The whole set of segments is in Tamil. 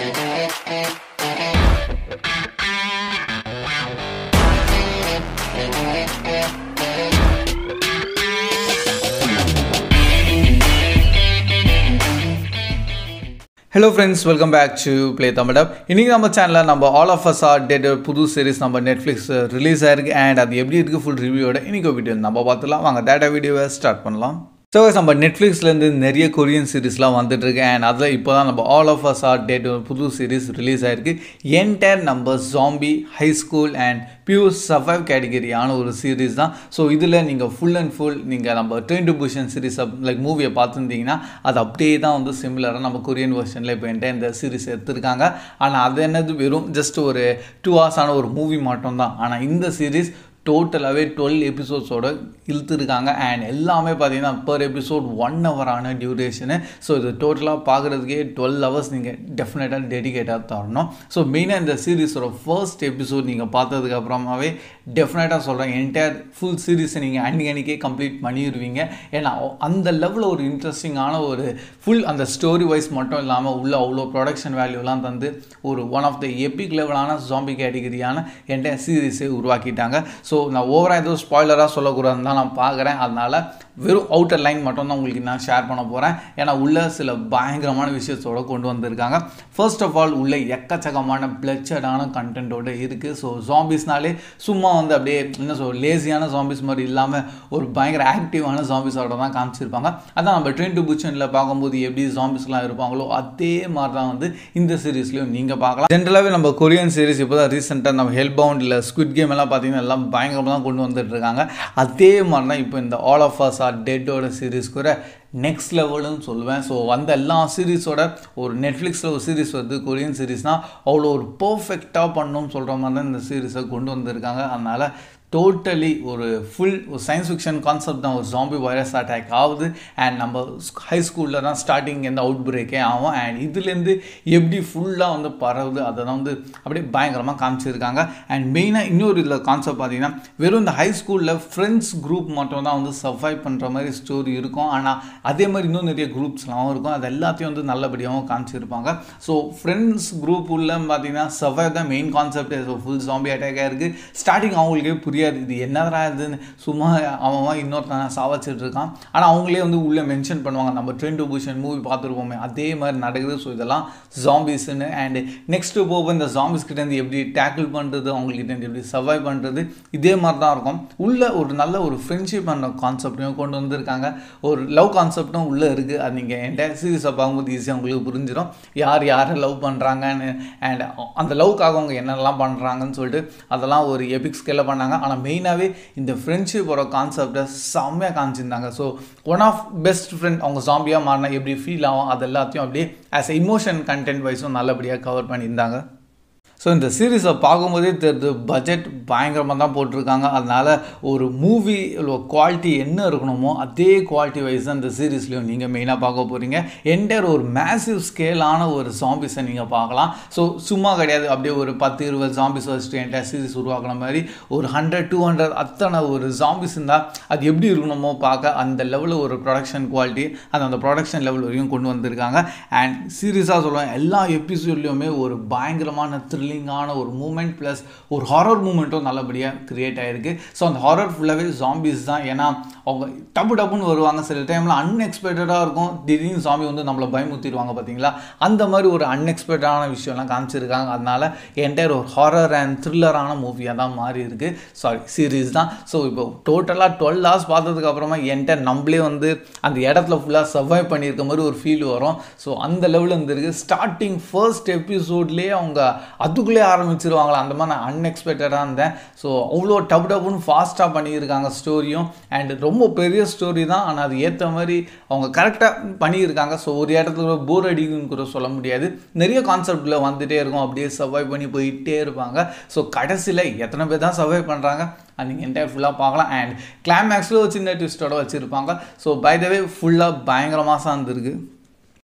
hello friends welcome back to play தமிழப் இன்றைக்கி நம்ம சேனலில் நம்ம all of us are dead புது சீரிஸ் நம்ம நெட்ஃப்ளிக்ஸ் ரிலீஸ் ஆயிருக்கு அண்ட் அது எப்படி இருக்குது ஃபுல் ரிவ்யூவோட இன்றைக்கி வீடியோ நம்ம பார்த்துலாம் வாங்க டேட்டா வீடியோவை ஸ்டார்ட் பண்ணலாம் ஸோ நம்ம நெட்ஃப்ளிக்ஸ்லேருந்து நிறைய கொரியன் சீரிஸ்லாம் வந்துட்டு இருக்கு அண்ட் அதில் இப்போ தான் நம்ம all of us are dead புது சீரிஸ் ரிலீஸ் ஆயிருக்கு என்டையர் நம்ம zombie high school and pure survive கேட்டகரியான ஒரு சீரிஸ் தான் ஸோ இதில் நீங்கள் ஃபுல் அண்ட் ஃபுல் நீங்கள் நம்ம train to Busan series like மூவியை பார்த்துருந்தீங்கன்னா அது அப்படியே தான் வந்து சிமிலராக நம்ம கொரியன் வெர்ஷனில் இப்போ என்கிட்ட இந்த சீரிஸ் எடுத்திருக்காங்க ஆனால் அது என்னது வெறும் ஜஸ்ட் ஒரு டூ ஹவர்ஸான ஒரு மூவி மட்டும் தான் ஆனால் இந்த சீரிஸ் டோட்டலாகவே டுவெல் எபிசோட்ஸோட இழுத்துருக்காங்க அண்ட் எல்லாமே பார்த்தீங்கன்னா பர் எபிசோட் ஒன் ஹவரான டியூரேஷனு ஸோ இது டோட்டலாக பார்க்குறதுக்கே டுவெல் ஹவர்ஸ் நீங்கள் டெஃபினட்டாக டெடிகேட்டாக தரணும் ஸோ மெயினாக இந்த சீரீஸோட ஃபர்ஸ்ட் எபிசோட் நீங்கள் பார்த்ததுக்கு அப்புறமாவே டெஃபினட்டாக சொல்கிறேன் என்டையர் ஃபுல் சீரீஸை நீங்கள் அன்றைக்கி அன்றைக்கே கம்ப்ளீட் பண்ணிடுவீங்க ஏன்னா அந்த லெவலில் ஒரு இன்ட்ரெஸ்டிங்கான ஒரு ஃபுல் அந்த ஸ்டோரி வைஸ் மட்டும் இல்லாமல் உள்ள அவ்வளோ ப்ரொடக்ஷன் வேல்யூலாம் தந்து ஒரு ஒன் ஆஃப் த எபிக் லெவலான ஜாம்பி கேட்டகரியான என்டையர் சீரீஸை உருவாக்கிட்டாங்க ஸோ நான் ஓவராக எதுவும் ஸ்பாய்லராக சொல்லக்கூடாதுன்னு தான் நான் பார்க்குறேன் அதனால் வெறும் அவுட்டர் லைன் மட்டும் தான் உங்களுக்கு நான் ஷேர் பண்ண போகிறேன் ஏன்னா உள்ள சில பயங்கரமான விஷயத்தோட கொண்டு வந்திருக்காங்க ஃபர்ஸ்ட் ஆஃப் ஆல் உள்ள எக்கச்சக்கமான பிளச்சடான கண்டென்ட்டோட இருக்குது ஸோ ஜாம்பிஸ்னாலே சும்மா வந்து அப்படியே என்ன சொல் லேசியான ஜாம்பிஸ் மாதிரி இல்லாமல் ஒரு பயங்கர ஆக்டிவான ஜாம்பிஸோட தான் காமிச்சிருப்பாங்க அதான் நம்ம ட்ரெயின் டு புச்சனில் பார்க்கும்போது எப்படி ஜாம்பிஸ்லாம் இருப்பாங்களோ அதே மாதிரி தான் வந்து இந்த சீரீஸ்லையும் நீங்கள் பார்க்கலாம் ஜென்ரலாகவே நம்ம கொரியன் சீரிஸ் இப்போ தான் ரீசெண்டாக நம்ம ஹெல் பவுண்ட் இல்லை ஸ்குவிட் கேம் எல்லாம் பார்த்தீங்கன்னா எல்லாம் பயங்கரமாக தான் கொண்டு வந்துட்டு இருக்காங்க அதே மாதிரி தான் இப்போ இந்த ஆல் ஆஃப் அஸ் ஆர் டெட்டோட சீரீஸ் கூட நெக்ஸ்ட் லெவலுன்னு சொல்லுவேன் ஸோ வந்த எல்லா சீரீஸோட ஒரு நெட்ஃப்ளிக்ஸில் ஒரு சீரீஸ் வருது கொரியன் சீரீஸ்னால் அவ்வளோ ஒரு பர்ஃபெக்டாக பண்ணணும்னு சொல்கிற மாதிரி தான் இந்த சீரீஸை கொண்டு வந்திருக்காங்க அதனால் டோட்டலி ஒரு ஃபுல் ஒரு சயின்ஸ் ஃபிக்ஷன் கான்செப்ட் தான் ஒரு ஜாம்பி வைரஸ் அட்டாக் ஆகுது அண்ட் நம்ம ஹை ஸ்கூலில் தான் ஸ்டார்டிங் எந்த அவுட் பிரேக்கே ஆகும் அண்ட் இதுலேருந்து எப்படி ஃபுல்லாக வந்து பரவுது அதை தான் வந்து அப்படியே பயங்கரமாக காமிச்சிருக்காங்க அண்ட் மெயினாக இன்னொரு இதில் கான்செப்ட் பார்த்தீங்கன்னா வெறும் இந்த ஹை ஸ்கூலில் ஃப்ரெண்ட்ஸ் குரூப் மட்டும் தான் வந்து சர்வைவ் பண்ணுற மாதிரி ஸ்டோரி இருக்கும் ஆனால் அதே மாதிரி இன்னும் நிறைய குரூப்ஸ்லாம் இருக்கும் அது எல்லாத்தையும் வந்து நல்லபடியாகவும் காமிச்சிருப்பாங்க ஸோ ஃப்ரெண்ட்ஸ் குரூப் உள்ள பார்த்தீங்கன்னா சர்வைவ் தான் main concept so full zombie அட்டாக்காக இருக்குது ஸ்டார்டிங் அவங்களுக்கே புரிய புரியாது இது என்னடா இதுன்னு சும்மா அவன் இன்னொருத்தனை சாவச்சிட்டு இருக்கான் ஆனால் அவங்களே வந்து உள்ளே மென்ஷன் பண்ணுவாங்க நம்ம ட்ரெயின் டு பூஷன் மூவி பார்த்துருப்போமே அதே மாதிரி நடக்குது ஸோ இதெல்லாம் ஜாம்பிஸ்ன்னு அண்டு நெக்ஸ்ட்டு போக இந்த ஜாம்பிஸ் கிட்டேருந்து எப்படி டேக்கிள் பண்ணுறது அவங்கக்கிட்டேருந்து எப்படி சர்வை பண்ணுறது இதே மாதிரி தான் இருக்கும் உள்ள ஒரு நல்ல ஒரு ஃப்ரெண்ட்ஷிப் அந்த கான்செப்டையும் கொண்டு வந்திருக்காங்க ஒரு லவ் கான்செப்டும் உள்ளே இருக்குது அது நீங்கள் என்டையர் சீரீஸை பார்க்கும்போது ஈஸியாக உங்களுக்கு புரிஞ்சிடும் யார் யாரை லவ் பண்ணுறாங்கன்னு அண்ட் அந்த லவ்க்காக அவங்க என்னெல்லாம் பண்ணுறாங்கன்னு சொல்லிட்டு அதெல்லாம் ஒரு எபிக் ஸ்கேலில் பண்ணாங்க ஆனால் மெயினாகவே இந்த ஃப்ரெண்ட்ஷிப்போட கான்செப்டை செம்மையாக காமிச்சிருந்தாங்க so one of best friend அவங்க ஜாம்பியாக மாறினா எப்படி ஃபீல் ஆகும் அது எல்லாத்தையும் அப்படியே ஆஸ் எ இமோஷன் கண்டென்ட் வைஸும் நல்லபடியாக கவர் பண்ணியிருந்தாங்க ஸோ இந்த சீரீஸை பார்க்கும்போதே தெரியுது பட்ஜெட் பயங்கரமாக தான் போட்டிருக்காங்க அதனால் ஒரு மூவி குவாலிட்டி என்ன இருக்கணுமோ அதே குவாலிட்டி வைஸ் தான் இந்த சீரீஸ்லையும் நீங்கள் மெயினாக பார்க்க போகிறீங்க என்டையர் ஒரு மேசிவ் ஸ்கேலான ஒரு ஜாம்பிஸை நீங்கள் பார்க்கலாம் ஸோ சும்மா கிடையாது அப்படியே ஒரு பத்து இருபது ஜாம்பிஸ் வச்சுட்டு என்டையர் சீரீஸ் உருவாக்குன மாதிரி ஒரு ஹண்ட்ரட் டூ ஹண்ட்ரட் அத்தனை ஒரு ஜாம்பிஸ் இருந்தால் அது எப்படி இருக்கணுமோ பார்க்க அந்த லெவலில் ஒரு ப்ரொடக்ஷன் குவாலிட்டி அது அந்த ப்ரொடக்ஷன் லெவல் வரையும் கொண்டு வந்திருக்காங்க அண்ட் சீரியஸாக சொல்லுவேன் எல்லா எபிசோட்லேயுமே ஒரு பயங்கரமான த்ரில்லிங் த்ரில்லிங்கான ஒரு மூமெண்ட் ப்ளஸ் ஒரு ஹாரர் மூமெண்ட்டும் நல்லபடியாக க்ரியேட் ஆகிருக்கு ஸோ அந்த ஹாரர் ஃபுல்லாகவே ஜாம்பிஸ் தான் ஏன்னா அவங்க டப்பு டப்புன்னு வருவாங்க சில டைமில் அன்எக்ஸ்பெக்டடாக இருக்கும் திடீர்னு ஜாம்பி வந்து நம்மளை பயமுத்திடுவாங்க பார்த்தீங்களா அந்த மாதிரி ஒரு அன்எக்ஸ்பெக்டடான விஷயம்லாம் காமிச்சிருக்காங்க அதனால் என்டையர் ஒரு ஹாரர் அண்ட் த்ரில்லரான மூவியாக தான் மாறி இருக்கு சாரி சீரீஸ் தான் ஸோ இப்போ டோட்டலாக டுவெல் ஹவர்ஸ் பார்த்ததுக்கு அப்புறமா என்டையர் நம்மளே வந்து அந்த இடத்துல ஃபுல்லாக சர்வைவ் பண்ணியிருக்க மாதிரி ஒரு ஃபீல் வரும் ஸோ அந்த லெவலில் இருந்திருக்கு ஸ்டார்டிங் ஃபர்ஸ்ட் எபிசோட்லேயே அவங்க அதுக்குள்ளே ஆரம்பிச்சிருவாங்களா அந்த மாதிரி நான் அன்எக்ஸ்பெக்டடாக இருந்தேன் ஸோ அவ்வளோ டப் டப்புன்னு ஃபாஸ்ட்டாக பண்ணியிருக்காங்க ஸ்டோரியும் அண்ட் ரொம்ப பெரிய ஸ்டோரி தான் ஆனால் அது ஏற்ற மாதிரி அவங்க கரெக்டாக பண்ணியிருக்காங்க ஸோ ஒரு இடத்துல போர் அடிக்குன்னு கூட சொல்ல முடியாது நிறைய கான்செப்டில் வந்துகிட்டே இருக்கும் அப்படியே சர்வை பண்ணி போயிட்டே இருப்பாங்க ஸோ கடைசியில் எத்தனை பேர் தான் சர்வை பண்ணுறாங்க அது நீங்கள் என்டையர் ஃபுல்லாக பார்க்கலாம் அண்ட் கிளைமேக்ஸில் ஒரு சின்ன ட்விஸ்டோட வச்சுருப்பாங்க ஸோ பை த வே ஃபுல்லாக பயங்கரமாக தான் இருந்திருக்கு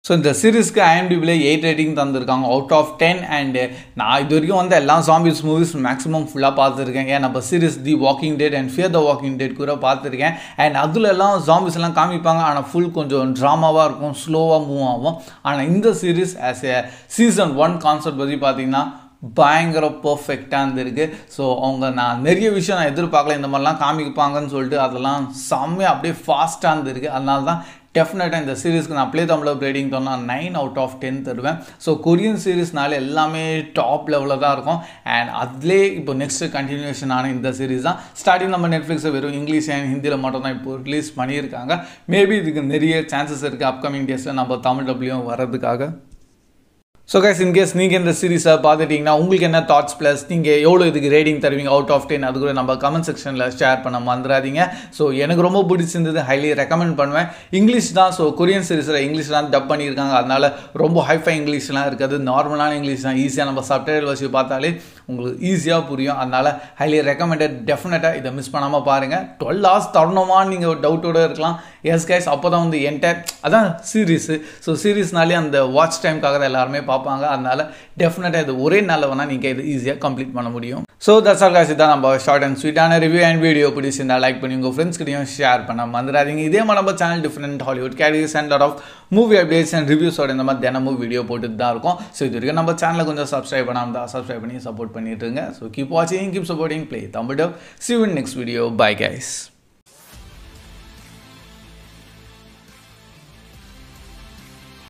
ஸோ இந்த சீரிஸ்க்கு ஐஎம்டிபியில் எயிட் ரேட்டிங் தந்திருக்காங்க அவுட் ஆஃப் டென் அண்டு நான் இது வரைக்கும் வந்து எல்லா ஜாம்பிஸ் மூவிஸ் மேக்ஸிமம் ஃபுல்லாக பார்த்துருக்கேன் ஏன் நம்ம series the walking dead and fear the walking dead கூட பார்த்துருக்கேன் அண்ட் அதுல எல்லாம் ஜாம்பிஸ் எல்லாம் காமிப்பாங்க ஆனால் ஃபுல் கொஞ்சம் ட்ராமாவாக இருக்கும் ஸ்லோவாக மூவ் ஆகும் ஆனால் இந்த series as a season one concept பற்றி பார்த்தீங்கன்னா பயங்கர பர்ஃபெக்டாக இருந்திருக்கு ஸோ அவங்க நான் நிறைய விஷயம் நான் எதிர்பார்க்கல இந்த மாதிரிலாம் காமிப்பாங்கன்னு சொல்லிட்டு அதெல்லாம் செம்மையாக அப்படியே ஃபாஸ்ட்டாக இருந்திருக்கு அதனால தான் டெஃபினட்டாக இந்த சீரிஸ்க்கு நான் ப்ளே தமிழ் ரேட்டிங் சொன்னால் நைன் அவுட் ஆஃப் டென் தருவேன் ஸோ கொரியன் சீரிஸ்னால எல்லாமே டாப் லெவலில் தான் இருக்கும் அண்ட் அதிலே இப்போ நெக்ஸ்ட் கண்டினியூஷன் ஆன இந்த சீரிஸ் தான் ஸ்டார்டிங் நம்ம நெட்ஃப்ளிக்ஸை வெறும் இங்கிலீஷ் அண்ட் ஹிந்தியில் மட்டும் தான் இப்போ ரிலீஸ் பண்ணியிருக்காங்க மேபி இதுக்கு நிறைய சான்சஸ் இருக்குது அப்கமிங் டேஸில் நம்ம தமிழ் டப்ளியும் வர்றதுக்காக ஸோ கைஸ் இன்கேஸ் நீங்கள் இந்த சீரிஸை பார்த்துட்டிங்கன்னா உங்களுக்கு என்ன தாட்ஸ் ப்ளஸ் நீங்கள் எவ்வளோ இதுக்கு ரேட்டிங் தருவீங்க அவுட் ஆஃப் டென் அது கூட நம்ம கமெண்ட் செக்ஷனில் ஷேர் பண்ண மறந்துடாதீங்க ஸோ எனக்கு ரொம்ப பிடிச்சிருந்தது ஹைலி ரெக்கமெண்ட் பண்ணுவேன் இங்கிலீஷ் தான் ஸோ கொரியன் சீரிஸில் இங்கிலீஷ் தான் டப் பண்ணியிருக்காங்க அதனால் ரொம்ப ஹைஃபை இங்கிலீஷ்லாம் இருக்காது நார்மலான இங்கிலீஷ் தான் ஈஸியாக நம்ம சப்டைட்டில் வச்சு பார்த்தாலே உங்களுக்கு ஈஸியாக புரியும் அதனால் ஹைலி ரெக்கமெண்டட் டெஃபினட்டாக இதை மிஸ் பண்ணாமல் பாருங்கள் டுவெல் ஹவர்ஸ் தரணுமான்னு நீங்கள் டவுட்டோடு இருக்கலாம் எஸ் கைஸ் அப்போ தான் வந்து என்டையர் அதான் சீரீஸு ஸோ சீரீஸ்னாலே அந்த வாட்ச் டைம்க்காக தான் எல்லாருமே பார்ப்பாங்க அதனால டெஃபினட்டாக இது ஒரே நாளில் வேணால் நீங்கள் இது ஈஸியாக கம்ப்ளீட் பண்ண முடியும் ஸோ தட்ஸ் ஆல் காசு தான் நம்ம ஷார்ட் அண்ட் ஸ்வீட்டான ரிவ்யூ அண்ட் வீடியோ பிடிச்சிருந்தா லைக் பண்ணி உங்கள் ஃப்ரெண்ட்ஸ்கிட்டையும் ஷேர் பண்ண மறந்துடாதீங்க இதே மாதிரி நம்ம சேனல் டிஃப்ரெண்ட் ஹாலிவுட் கேரிஸ் and lot of movie updates and ரிவ்யூஸோட இந்த மாதிரி தினமும் வீடியோ போட்டுட்டு தான் இருக்கும் ஸோ இது வரைக்கும் நம்ம சேனலை கொஞ்சம் சப்ஸ்கிரைப் பண்ணாமல் தான் சப்ஸ்கிரைப் பண்ணி சப்போர்ட் பண்ணிட்டு இருங்க ஸோ கீப் வாட்சிங் keep supporting play Tamil see வின் நெக்ஸ்ட் வீடியோ பை கைஸ்